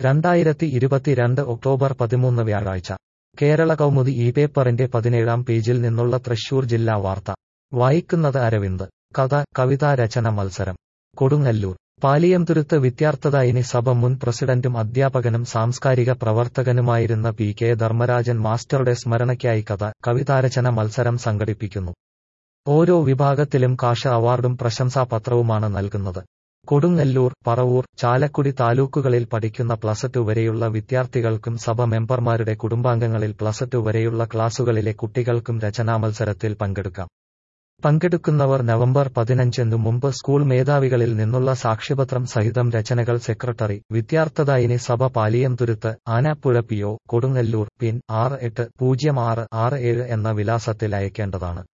രണ്ടായിരത്തി ഇരുപത്തിരണ്ട് ഒക്ടോബർ പതിമൂന്ന് വ്യാഴാഴ്ച കേരള കൗമുദി ഈ പേപ്പറിന്റെ പതിനേഴാം പേജിൽ നിന്നുള്ള തൃശൂർ ജില്ലാ വാർത്ത വായിക്കുന്നത് അരവിന്ദ് കഥ കവിതാരചന മത്സരം കൊടുങ്ങല്ലൂർ പാലിയംതുരുത്ത് വിദ്യാർത്ഥദായിനി സഭ മുൻ പ്രസിഡന്റും അധ്യാപകനും സാംസ്കാരിക പ്രവർത്തകനുമായിരുന്ന പി കെ ധർമ്മരാജൻ മാസ്റ്ററുടെ സ്മരണയ്ക്കായി കഥ കവിതാരചന മത്സരം സംഘടിപ്പിക്കുന്നു ഓരോ വിഭാഗത്തിലും കാഷ അവാർഡും പ്രശംസാപത്രവുമാണ് നൽകുന്നത് കൊടുങ്ങല്ലൂർ പറവൂർ ചാലക്കുടി താലൂക്കുകളിൽ പഠിക്കുന്ന പ്ലസ് ടു വരെയുള്ള വിദ്യാർത്ഥികൾക്കും സഭ മെമ്പർമാരുടെ കുടുംബാംഗങ്ങളിൽ പ്ലസ് ടു വരെയുള്ള ക്ലാസുകളിലെ കുട്ടികൾക്കും രചനാമത്സരത്തിൽ പങ്കെടുക്കാം പങ്കെടുക്കുന്നവർ നവംബർ പതിനഞ്ചിനു മുമ്പ് സ്കൂൾ മേധാവികളിൽ നിന്നുള്ള സാക്ഷ്യപത്രം സഹിതം രചനകൾ secretary Vidyarthadayini Sabha Paliyamthuruthu Anappuzha P O Kodungallur pin ആറ് എട്ട് പൂജ്യം ആറ് ആറ് ഏഴ് എന്ന വിലാസത്തിൽ അയക്കേണ്ടതാണ്